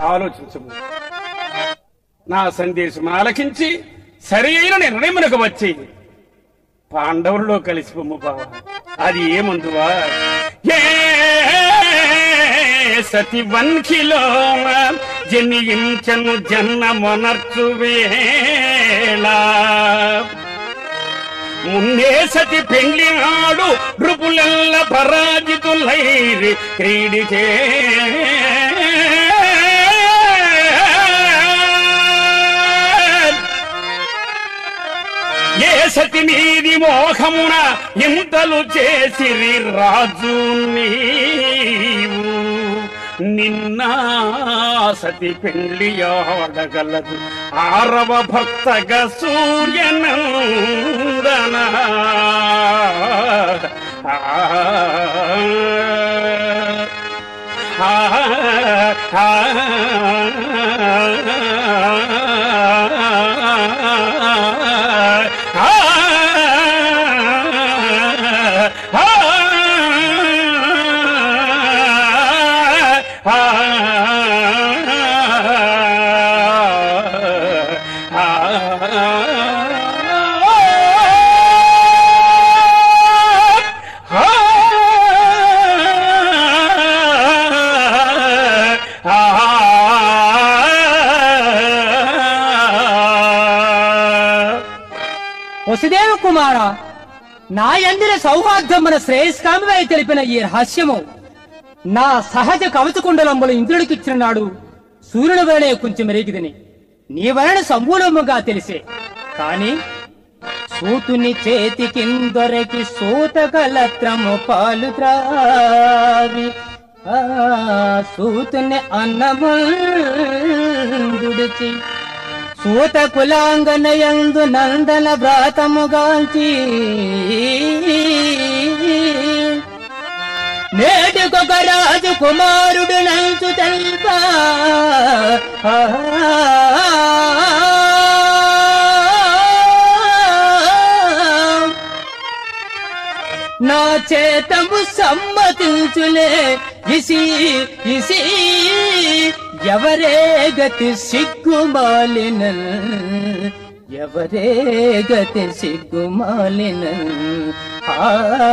ఆలోచించము నా సందేశం ఆలకించి సరి అయిన నిర్ణయమునకు వచ్చి పాండవుల్లో కలిసిపోము బావ అది ఏమందువా ఏ సతి వన్ఖిలో జనించను జన్మనర్చు వేళ మున్నే సతి పెండ్లి నాడు నృపులెల్ల పరాజితులైరి క్రీడిచే ఏ సతి మీది మోహమున ఇంతలు చేసిరి రాజు నీవు నిన్న సతి పెండ్లి ఆడగలదు ఆరవ భక్తగ సూర్యనందన ఆ వసుదేవ కుమార నా ఎందిన సౌహార్దమున శ్రేయస్కామివై తెలిపిన ఈ రహస్యము నా సహజ కవచకుండలంబులు ఇంద్రుడికిచ్చిన నాడు సూర్యుని వలనే కొంచెం మెరిగిదని నీ వలన సంపూర్ణముగా తెలిసే కాని సూతుని చేతికిందొరకి సూత కలత్రము పాలు త్రావి ఆ సూతుని అన్నముడిచి సూత కులాంగనయందు నందన వ్రాతముగాంచి నేటికొక రాజు కుమారుడు నంచు తెల్ప నా చేతము సమ్మతించులే ఇసి ఇసి ఎవరే గతి సిగ్గుమాలిన ఎవరే గతి సిగ్గుమాలిన ఆ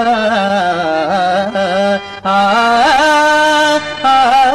ఆ, ఆ,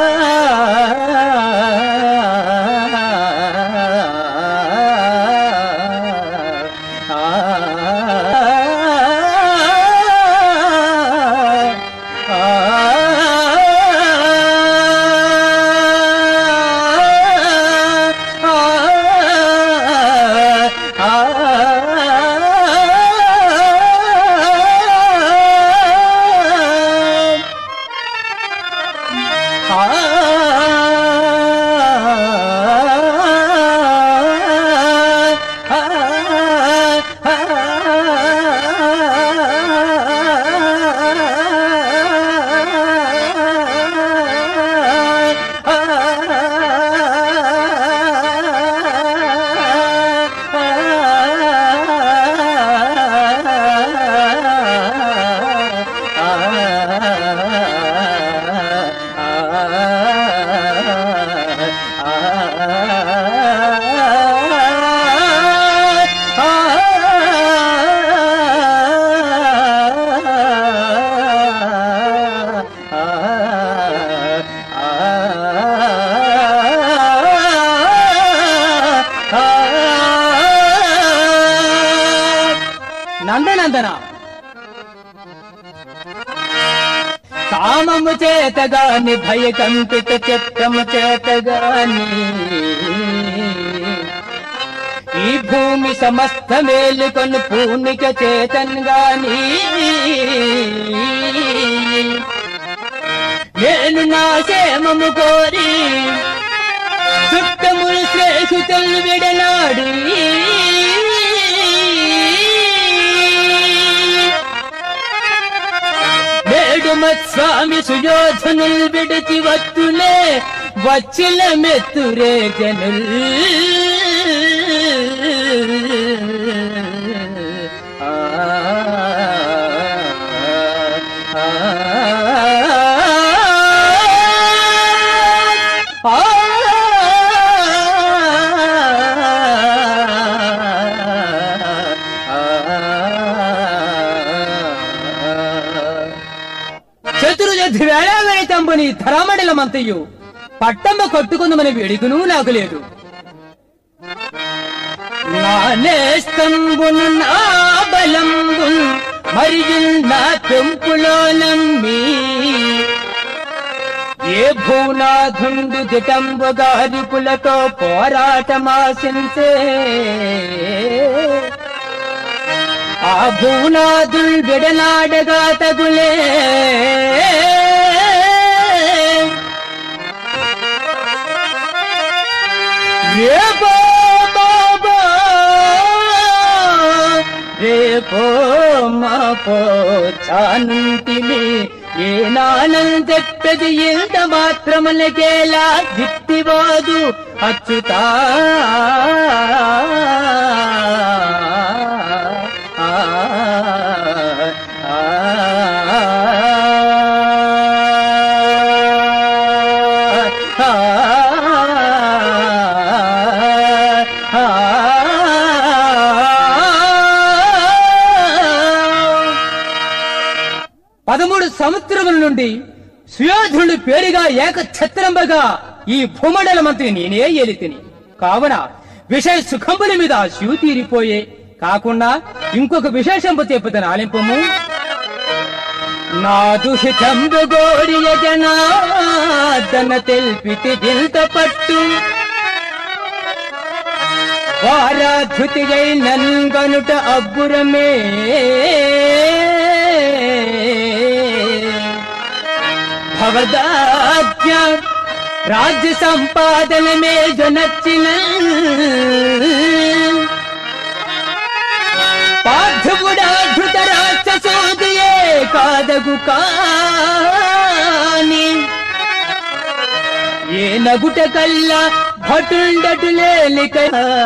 నందనందన కామము చేతగాని భయకంపిత చిత్తము చేతగాని ఈ భూమి సమస్త మేలుకొని పూర్ణిక చేతన్ గాని నేను నా క్షేమము కోరి చుట్టములు స్నేహితులు విడనాడి స్వామి సుయోధనుల్ విడిచి వత్తులే వచ్చిల మెత్తురే జనుల్ ఆ, ఆ, ఆ, పట్టణములోని ధరామండలమంతయు పట్టమ్మ కొట్టుకుందమని వేడుకను నాకు లేదు నా నేస్తంబును నా బలంబు మరియు నా పెంపులో నమ్మి ఏ భూనాథుండు జటంబు గారిపులతో పోరాటమాశించే ఆ భూనాథుల్ విడనాడగా తగులే రేపో బాబా రేపో మాపో చానుంటిమి ఏ నానం చెప్పది ఇంత మాత్రములకేలా దిట్టివాదు అచ్యుతా ఆ, ఆ, ఆ, పదమూడు సంవత్సరముల నుండి సుయోధుడు పేరుగా ఏక ఛత్రంబగా ఈ భూమండలమంతా నేనే ఏలితిని కావున విషయ సుఖంబుల మీద శివు తీరిపోయే కాకుండా ఇంకొక విశేషంపు చెప్పుతాను ఆలింపము నా దుహితంబు గోడియ జనార్దన తెల్పితి దింత పట్టు వారాధృతి నన్గనుట అబ్బురమే భవదాజ్ఞ రాజ్య సంపాదన మే జనచ్చిన పార్థవుడా ధృత రాక్షసోదియే కాదగు కాని ఏ నగుట కల్లా భటుండటు లేలిక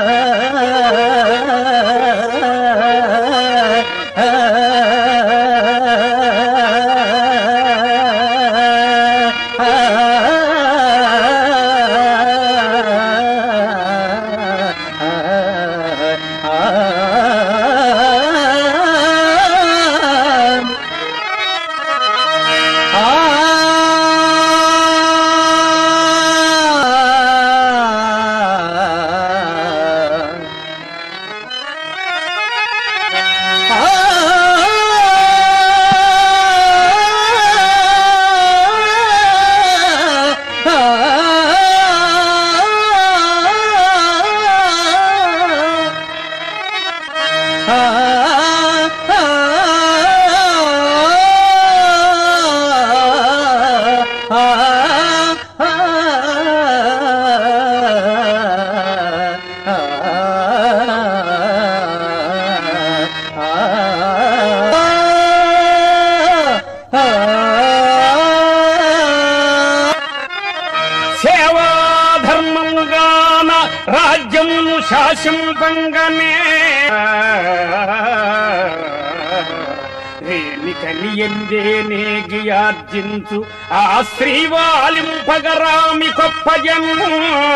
సేవాధర్మముగాన రాజ్యమును శాసింపంగనే రేణికని ఎందే నేగియార్జించు ఆ శ్రీవాలింపగరామి గొప్పజన్ము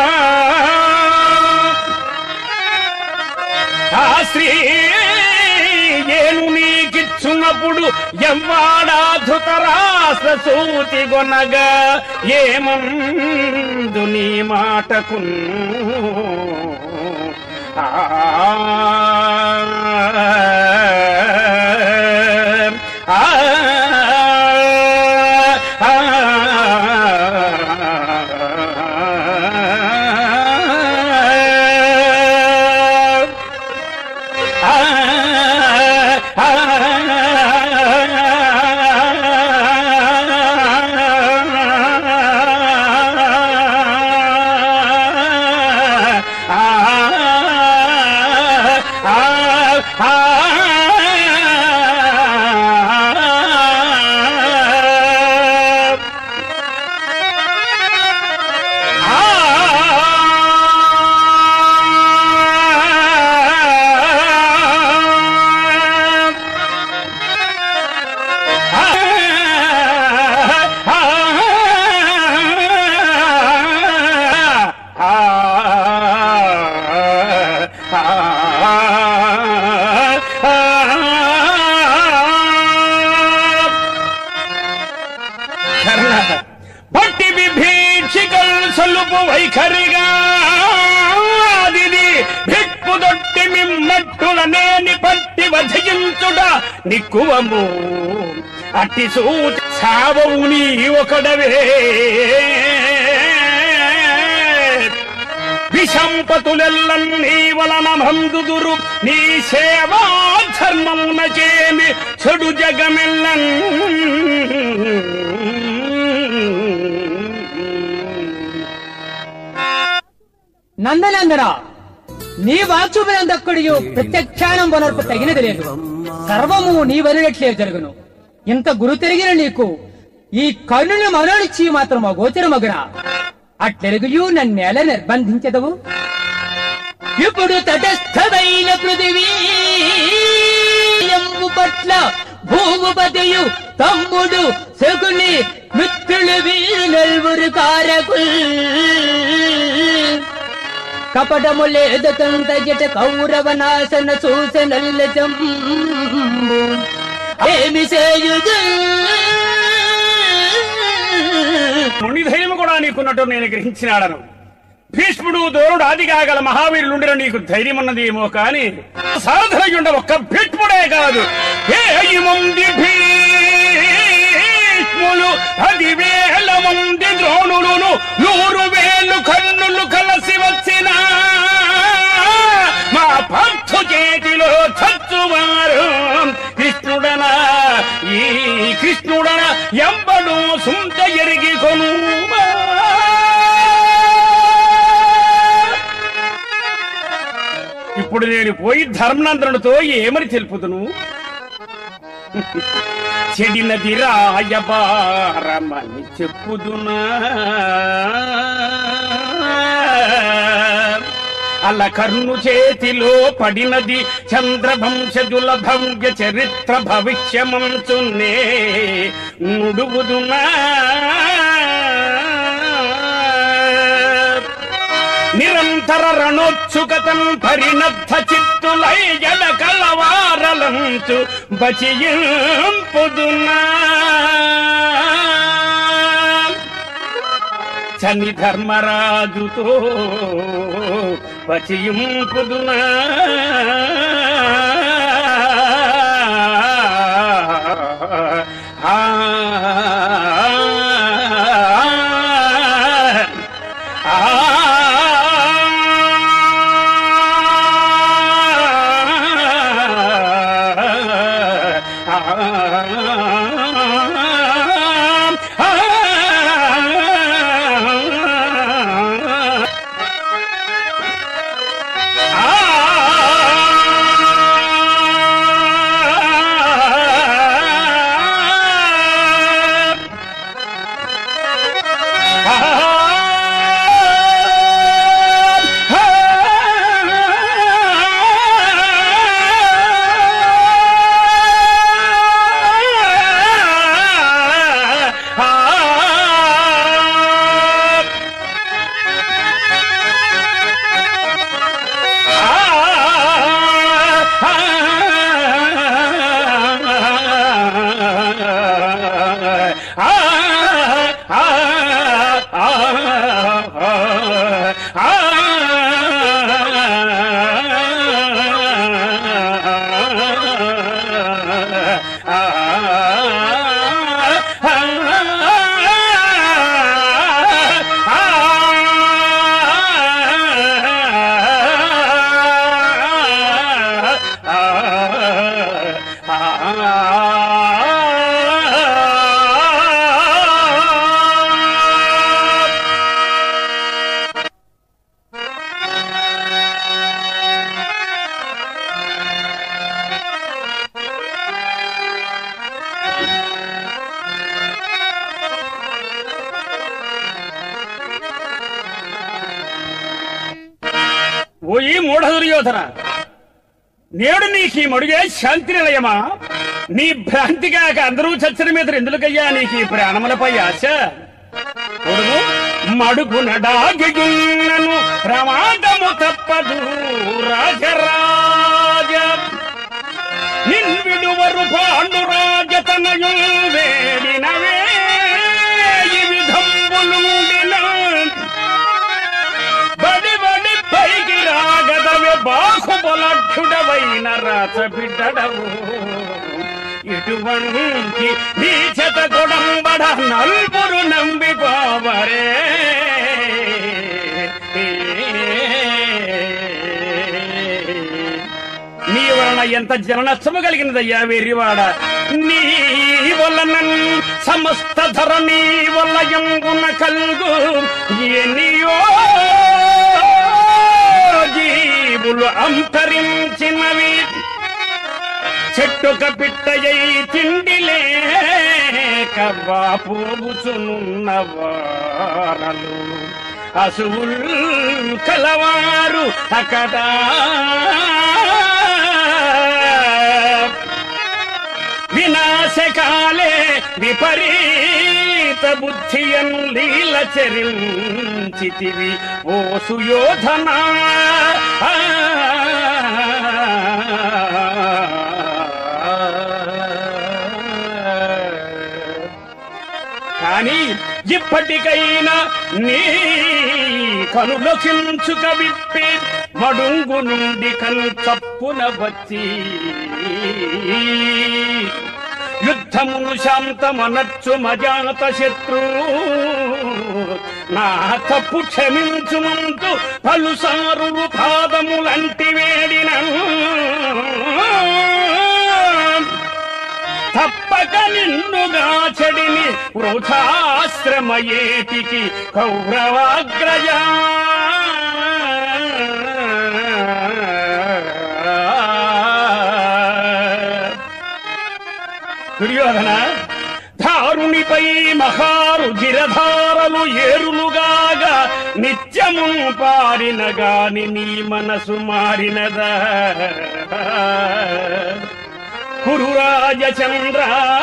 ఆ శ్రీ ఏను నీకిచ్చున్నప్పుడు ఎవ్వాడాధుత రాష్ట్ర సూతి గొనగా ఏమందు నీ మాటకు ఆ ఆ, ఆ, చూపు వైఖరిగా భిక్కుదొట్టి మిమ్మట్టుల నేని పట్టి వధించుట నిక్కువము అట్టి సూచ సావవు నీ ఒకడవే విషంపతులెల్లం నీ వలన మందుదురు నీ సేవా ధర్మమున చేమి చెడు జగమెల్లన్ నందనందన నీ వాక్చుబలందక్కడియు ప్రత్యక్షానం వనర్పు తగినది లేదు సర్వము నీ వరినట్లే జరుగును ఇంత గురు తిరిగిన నీకు ఈ కన్నుని మనోడిచ్చి మాత్రం అగోచరమగున అట్లెరుగుయు నన్నేల నిర్బంధించదవు ఇప్పుడు తటస్థమైన పృథివీ ఎంబు పట్ల భూముపతియు తమ్ముడు శకుని మిత్రులు వీరు నలుగురు కారకుల్ కపటము లేదు కంతజట కౌరవ నాశన సూచనల్ల జంబు ఏమి చేయుదు ముని ధైర్యం కూడా నీకున్నట్టు నేను గ్రహించినాడను భీష్ముడు దోరుడు ఆదిగా గల మహావీరులుండిన నీకు ధైర్యం ఉన్నదేమో కాని సారథులయ్యుండ ఒక్క భీష్ముడే కాదు ఏయి మంది భీష్ములు పదివేల మంది ద్రోణులను నూరు వేలు కన్నులు కలసి వచ్చిన మా పంచు చేతిలో చచ్చువారు కృష్ణుడన ఈ కృష్ణుడన ఎంబడు సుంత ఎరిగి కొను ఇప్పుడు నేను పోయి ధర్మనందనుడితో ఏమని తెలుపుదును చెడినది రాయబారమని చెప్పుదునా అల్ల కర్ణు చేతిలో పడినది చంద్రవంశజుల భవ్య చరిత్ర భవిష్యమంచున్నే నుడుగుదునా నిరంతర రణోత్సుకతం పరిణద్ధ చిత్తులైజల కలవారలంచు బచియింపుదునా చని ధర్మరాజుతో బచియింపుదునా ఆ ఓ ఈ మూఢ దుర్యోధన నేడు నీకు ఈ మడుగే శాంతి నిలయమా నీ భ్రాంతి కాక అందరూ చచ్చిన మీద ఎందుకయ్యా నీకు ఈ ప్రాణములపై ఆశ కొడుకు మడుగు నడాగిగున్నను ప్రమాదము తప్పదు రాజరాజ నిన్విడువరు పాండురాజ తనయుల్ వేడినవే ఈ విధంబులుండిన బలక్షుడవైన రాచ బిడ్డడవు ఇటువంటి నీచత కొడంబడ నల్పురు నంబిపోవరే నీ వలన ఎంత జననష్టము కలిగినదయ్యా వెర్రివాడ నీ వలన సమస్త ధర నీ వల్ల ఎంగున కల్గు ఎనియో జీవులు అంతరించినవి చెట్టుక పిట్టయై తిండిలే కవ్వాపోగుచునున్న వారలు అసువుల్ కలవారు అక్కడ వినాశకాలే విపరీత బుద్ధియన్ లీల చరించితివి ఓ సుయోధనా కానీ ఇప్పటికైనా నీ కనులకించుక విప్పి మడుంగు నుండి కను చప్పున వచ్చి యుద్ధమును శాంతమనర్చు మజాత శత్రు నా తప్పు క్షమించుమంటూ పలుసారులు పాదములంటి వేడిన తప్పక నిన్నుగా చెడిని వృథాశ్రమయేటికి కౌరవాగ్రజా దుర్యోధన ధారునిపై మహారు గిరధారలు ఏరులుగాగా నిత్యము పారిన గాని నీ మనసు మారినదా కురురాజచంద్ర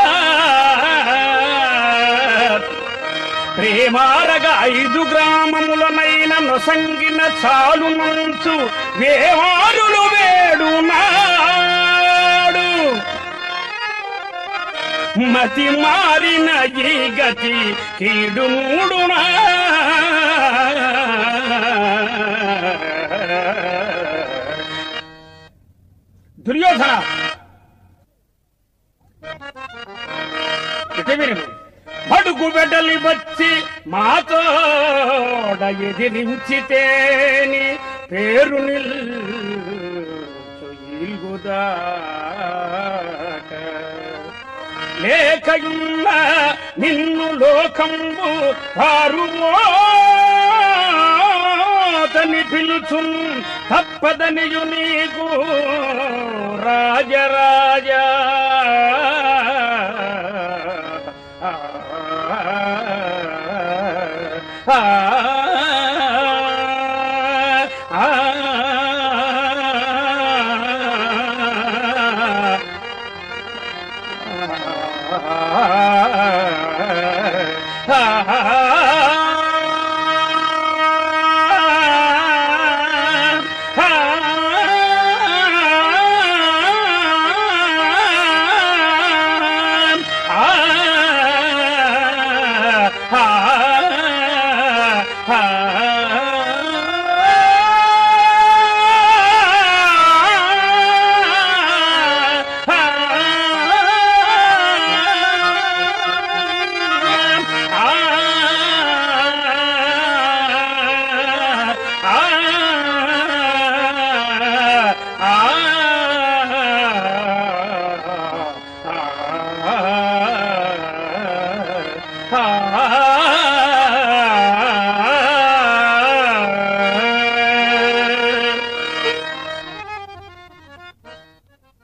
ప్రేమారగ ఐదు గ్రామములనైన నొసంగిన చాలు నుంచు వేవారులు వేడు నాడు మతి మారిన ఈ గతి కీడు మూడునా దుర్యోధన ఇక విను బడుగు వెడలి వచ్చి మాతోడ ఎదిరించితేని పేరు నిల్గుదాక లేకయున్న నిన్ను లోకంబు వారుమోతని పిలుచున్ తప్పదనియు నీకు రాజరాజా ఆ, ఆ, ఆ. ఆ